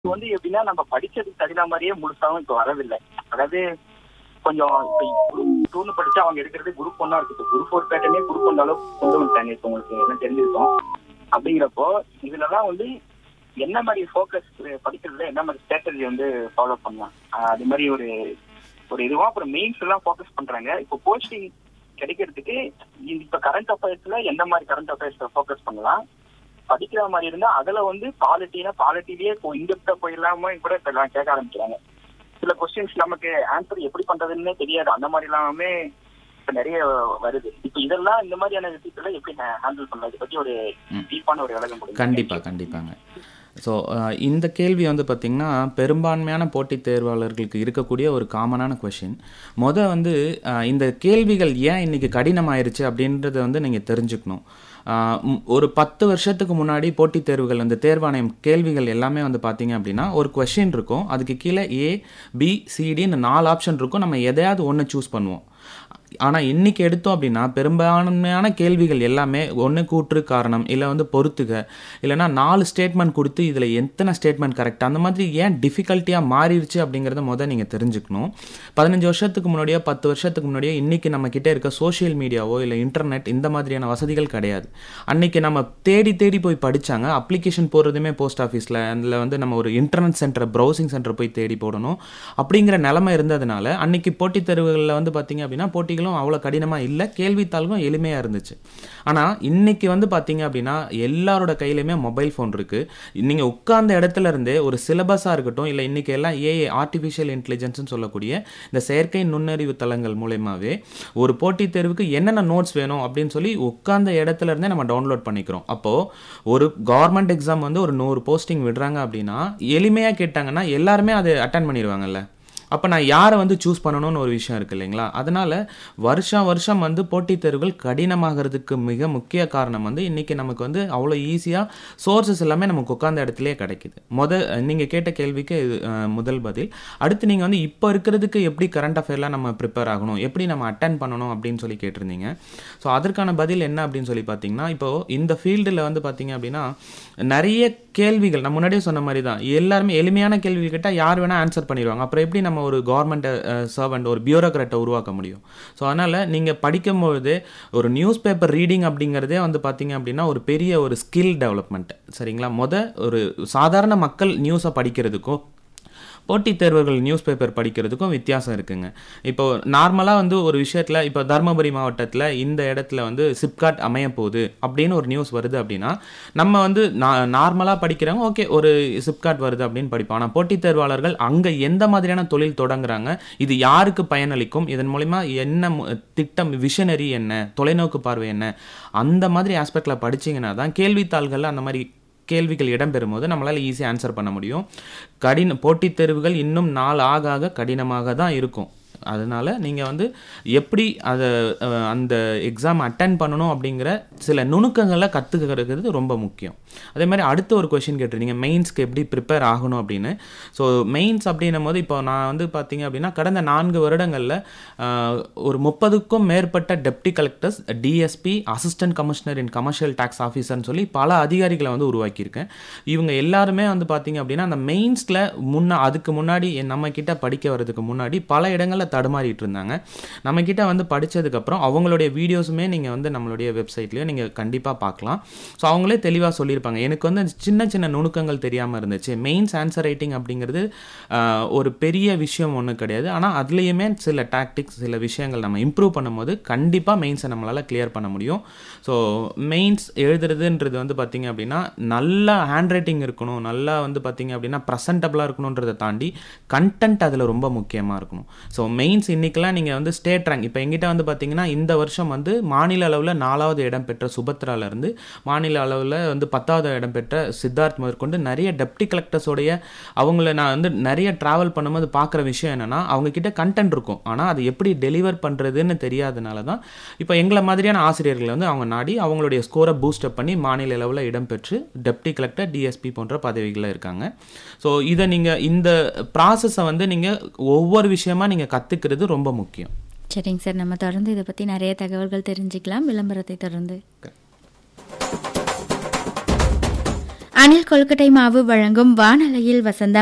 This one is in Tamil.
இது வந்து எப்படின்னா நம்ம படிச்சதுக்கு தகுந்த மாதிரியே முழுசாவும் இப்ப வரதில்லை அதாவது கொஞ்சம் இப்ப குரூப் டூன்னு படிச்சா அவங்க எடுக்கிறது குரூப் ஒன்னா இருக்கு குரூப் ஃபோர் பேட்டர்னே குரூப் ஒன் அளவுக்கு கொண்டு வந்துட்டாங்க இப்ப உங்களுக்கு எல்லாம் தெரிஞ்சிருக்கும் அப்படிங்கிறப்போ இதுலலாம் வந்து என்ன மாதிரி ஃபோக்கஸ் படிக்கிறதுல என்ன மாதிரி ஸ்ட்ராட்டஜி வந்து ஃபாலோ பண்ணலாம் ஆஹ் அது மாதிரி ஒரு ஒரு இதுவா அப்புறம் மெயின்ஸ் எல்லாம் ஃபோக்கஸ் பண்றாங்க இப்போ போஸ்டிங் கிடைக்கிறதுக்கு இந்த இப்ப கரண்ட் அஃபேர்ஸ்ல எந்த மாதிரி கரண்ட் அஃபேர்ஸ் ஃபோக்கஸ் பண்ணலாம் படிக்கிற மாதிரி இருந்தா அதுல வந்து பாலிட்டினா பாலிட்டிலேயே இப்போ இன்டெப்டா போயிடலாம கூட இப்ப எல்லாம் கேட்க ஆரம்பிக்கிறாங்க சில கொஸ்டின்ஸ் நமக்கு ஆன்சர் எப்படி பண்றதுன்னே தெரியாது அந்த மாதிரி எல்லாமே இப்ப நிறைய வருது இப்ப இதெல்லாம் இந்த மாதிரியான விஷயத்துல எப்படி ஹேண்டில் பண்ணலாம் இதை பத்தி ஒரு ம். டீப்பான ஒரு விளக்கம் கொடுங்க கண்டிப்பா கண்டிப்பாங்க ஸோ இந்த கேள்வி வந்து பார்த்திங்கன்னா பெரும்பான்மையான போட்டித் தேர்வாளர்களுக்கு இருக்கக்கூடிய ஒரு காமனான கொஷின் மொத வந்து அஹ், இந்த கேள்விகள் ஏன் இன்னைக்கு கடினமாயிருச்சு அப்படின்றத வந்து நீங்கள் தெரிஞ்சுக்கணும் அஹ், ம், ஒரு பத்து வருஷத்துக்கு முன்னாடி போட்டித் தேர்வுகள் அந்த தேர்வாணையம் கேள்விகள் எல்லாமே வந்து பார்த்தீங்க அப்படின்னா ஒரு கொஷின் இருக்கும் அதுக்கு கீழே ஏ பி சிடின்னு நாலு ஆப்ஷன் இருக்கும் நம்ம எதையாவது ஒன்று சூஸ் பண்ணுவோம் ஆனால் இன்னைக்கு எடுத்தோம் அப்படின்னா பெரும்பான்மையான கேள்விகள் எல்லாமே ஒன்று கூற்று காரணம் இல்லை வந்து பொறுத்துக இல்லைன்னா நாலு ஸ்டேட்மெண்ட் கொடுத்து இதில் எத்தனை ஸ்டேட்மெண்ட் கரெக்ட் அந்த மாதிரி ஏன் டிஃபிகல்ட்டியாக மாறிடுச்சு அப்படிங்கிறத முதல் நீங்கள் தெரிஞ்சுக்கணும் பதினஞ்சு வருஷத்துக்கு முன்னாடியோ பத்து வருஷத்துக்கு முன்னாடியோ இன்னைக்கு நம்ம கிட்ட இருக்க சோஷியல் மீடியாவோ இல்லை இன்டர்நெட் இந்த மாதிரியான வசதிகள் கிடையாது அன்னைக்கு நம்ம தேடி தேடி போய் படிச்சாங்க அப்ளிகேஷன் போடுறதுமே போஸ்ட் ஆஃபீஸில் அதில் வந்து நம்ம ஒரு இன்டர்நெட் சென்டர் ப்ரௌசிங் சென்டர் போய் தேடி போடணும் அப்படிங்கிற நிலைமை இருந்ததுனால அன்னைக்கு போட்டித் தேர்வுகளில் வந்து பார்த்தீங்க அப்படின்னா போட்டிகளும் அவ்வளோ கடினமாக இல்லை கேள்வித்தாள்களும் எளிமையாக இருந்துச்சு ஆனால் இன்னைக்கு வந்து பார்த்தீங்க அப்படின்னா எல்லாரோட கையிலையுமே மொபைல் ஃபோன் இருக்குது நீங்கள் உட்கார்ந்த இடத்துல இருந்தே ஒரு சிலபஸாக இருக்கட்டும் இல்லை இன்னைக்கு எல்லாம் ஏஐ ஆர்டிஃபிஷியல் இன்டெலிஜென்ஸ்னு சொல்லக்கூடிய இந்த செயற்கை நுண்ணறிவு தளங்கள் மூலயமாவே ஒரு போட்டித் தேர்வுக்கு என்னென்ன நோட்ஸ் வேணும் அப்படின்னு சொல்லி உட்கார்ந்த இடத்துல இருந்தே நம்ம டவுன்லோட் பண்ணிக்கிறோம் அப்போது ஒரு கவர்மெண்ட் எக்ஸாம் வந்து ஒரு நூறு போஸ்டிங் விடுறாங்க அப்படின்னா எளிமையாக கேட்டாங்கன்னா எல்லாருமே அதை அட்டன் பண்ணிடுவாங்கல்ல அப்போ நான் யாரை வந்து சூஸ் பண்ணணும்னு ஒரு விஷயம் இருக்கு இல்லைங்களா அதனால வருஷம் வருஷம் வந்து போட்டித் தேர்வுகள் கடினமாகிறதுக்கு மிக முக்கிய காரணம் வந்து இன்னைக்கு நமக்கு வந்து அவ்வளோ ஈஸியாக சோர்சஸ் எல்லாமே நமக்கு உட்கார்ந்த இடத்துலயே கிடைக்குது முத நீங்கள் கேட்ட கேள்விக்கு இது அஹ், முதல் பதில் அடுத்து நீங்கள் வந்து இப்போ இருக்கிறதுக்கு எப்படி கரண்ட் அஃபேர்லாம் நம்ம ப்ரிப்பேர் ஆகணும் எப்படி நம்ம அட்டன் பண்ணணும் அப்படின்னு சொல்லி கேட்டிருந்தீங்க ஸோ அதற்கான பதில் என்ன அப்படின்னு சொல்லி பார்த்தீங்கன்னா இப்போ இந்த ஃபீல்டில் வந்து பார்த்தீங்க அப்படின்னா நிறைய கேள்விகள் நான் முன்னாடியே சொன்ன மாதிரி தான் எல்லாருமே எளிமையான கேள்வி கேட்டால் யார் வேணால் ஆன்சர் பண்ணிடுவாங்க அப்புறம் எப்படி நம்ம ஒரு கவர்மெண்ட் சர்வெண்ட் ஒரு பியூரோக்ராட்டை உருவாக்க முடியும் ஸோ அதனால் நீங்கள் படிக்கும்பொழுது ஒரு நியூஸ் பேப்பர் ரீடிங் அப்படிங்கிறதே வந்து பார்த்தீங்க அப்படின்னா ஒரு பெரிய ஒரு ஸ்கில் டெவலப்மெண்ட் சரிங்களா முத ஒரு சாதாரண மக்கள் நியூஸை படிக்கிறதுக்கும் போட்டித் தேர்வுகள் நியூஸ் பேப்பர் படிக்கிறதுக்கும் வித்தியாசம் இருக்குங்க இப்போ நார்மலாக வந்து ஒரு விஷயத்தில் இப்போ தருமபுரி மாவட்டத்தில் இந்த இடத்துல வந்து சிப்காட் அமைய போகுது அப்படின்னு ஒரு நியூஸ் வருது அப்படின்னா நம்ம வந்து நார்மலாக படிக்கிறவங்க ஓகே ஒரு சிப்காட் வருது அப்படின்னு படிப்போம் ஆனால் போட்டித் தேர்வாளர்கள் அங்கே எந்த மாதிரியான தொழில் தொடங்குறாங்க இது யாருக்கு பயனளிக்கும் இதன் மூலிமா என்ன மு- திட்டம் விஷனரி என்ன தொலைநோக்கு பார்வை என்ன அந்த மாதிரி ஆஸ்பெக்டில் படிச்சீங்கன்னா தான் கேள்வித்தாள்கள் அந்த மாதிரி கேள்விகள் இடம்பெறும் போது நம்மளால் ஈஸியாக ஆன்சர் பண்ண முடியும் கடின போட்டித் தேர்வுகள் இன்னும் நாள் ஆக ஆக கடினமாக தான் இருக்கும் அதனால நீங்கள் வந்து எப்படி அதை அஹ், அந்த எக்ஸாம் அட்டன் பண்ணணும் அப்படிங்கிற சில நுணுக்கங்களை கற்றுக்கிறது ரொம்ப முக்கியம் அதே மாதிரி அடுத்த ஒரு கொஷின் கேட்டிருந்தீங்க மெயின்ஸ்க்கு எப்படி ப்ரிப்பேர் ஆகணும் அப்படின்னு ஸோ மெயின்ஸ் அப்படின்னும் போது இப்போ நான் வந்து பார்த்தீங்க அப்படின்னா கடந்த நான்கு வருடங்களில் ஒரு முப்பதுக்கும் மேற்பட்ட deputy collectors DSP assistant commissioner in commercial tax ஆஃபீஸர்னு சொல்லி பல அதிகாரிகளை வந்து உருவாக்கியிருக்கேன் இவங்க எல்லாருமே வந்து பார்த்தீங்க அப்படின்னா அந்த மெயின்ஸில் முன்ன அதுக்கு முன்னாடி நம்ம கிட்ட படிக்க வர்றதுக்கு முன்னாடி பல இடங்களில் தடுமாறிட்டு இருந்தாங்க நம்ம கிட்ட வந்து படிச்சதுக்கப்புறம் அவங்களுடைய வீடியோஸுமே நீங்கள் வந்து நம்மளுடைய வெப்சைட்லேயும் நீங்கள் கண்டிப்பாக பார்க்கலாம் ஸோ அவங்களே தெளிவாக சொல்லியிருப்பாங்க எனக்கு வந்து அந்த சின்ன சின்ன நுணுக்கங்கள் தெரியாமல் இருந்துச்சு மெயின்ஸ் ஆன்சர் ரைட்டிங் அப்படிங்கிறது ஆஹ், ஒரு பெரிய விஷயம் ஒன்றும் கிடையாது ஆனால் அதுலேயுமே சில டாக்டிக்ஸ் சில விஷயங்கள் நம்ம இம்ப்ரூவ் பண்ணும்போது கண்டிப்பாக மெயின்ஸை நம்மளால் கிளியர் பண்ண முடியும் ஸோ மெயின்ஸ் எழுதுறதுன்றது வந்து பார்த்தீங்க அப்படின்னா நல்லா ஹேண்ட் ரைட்டிங் இருக்கணும் நல்லா வந்து பார்த்தீங்க அப்படின்னா ப்ரெசன்டபுளாக இருக்கணுன்றதை தாண்டி கண்டென்ட் அதில் ரொம்ப முக்கியமாக இருக்கணும் ஸோ மெயின்ஸ் இன்னைக்கெல்லாம் நீங்கள் வந்து ஸ்டேட் ரேங்க் இப்போ எங்கிட்ட வந்து பார்த்தீங்கன்னா இந்த வருஷம் வந்து மாநில அளவில் நாலாவது இடம் பெற்ற சுபத்ரால இருந்து மாநில அளவில் வந்து பத்தாவது இடம் பெற்ற சித்தார்த் முதற்கொண்டு நிறைய டெப்டி கலெக்டர்ஸோடைய அவங்கள நான் வந்து நிறைய ட்ராவல் பண்ணும்போது பார்க்குற விஷயம் என்னன்னா அவங்க கிட்ட கண்டென்ட் இருக்கும் ஆனால் அது எப்படி டெலிவர் பண்ணுறதுன்னு தெரியாதனால தான் இப்போ எங்களை மாதிரியான ஆசிரியர்களை வந்து அவங்க நாடி அவங்களுடைய ஸ்கோரை பூஸ்டப் பண்ணி மாநில அளவில் இடம் பெற்று டெப்டி கலெக்டர் டிஎஸ்பி போன்ற பதவிகளில் இருக்காங்க ஸோ இதை நீங்கள் இந்த ப்ராசஸை வந்து நீங்கள் ஒவ்வொரு விஷயமா நீங்கள் கற்றுக்கிறது ரொம்ப முக்கியம் சரிங்க சார் நம்ம தொடர்ந்து இதை பற்றி நிறைய தகவல்கள் தெரிஞ்சுக்கலாம் விளம்பரத்தை தொடர்ந்து அணில் கொல்கட்டை மாவு வழங்கும் வானலையில் வசந்தம்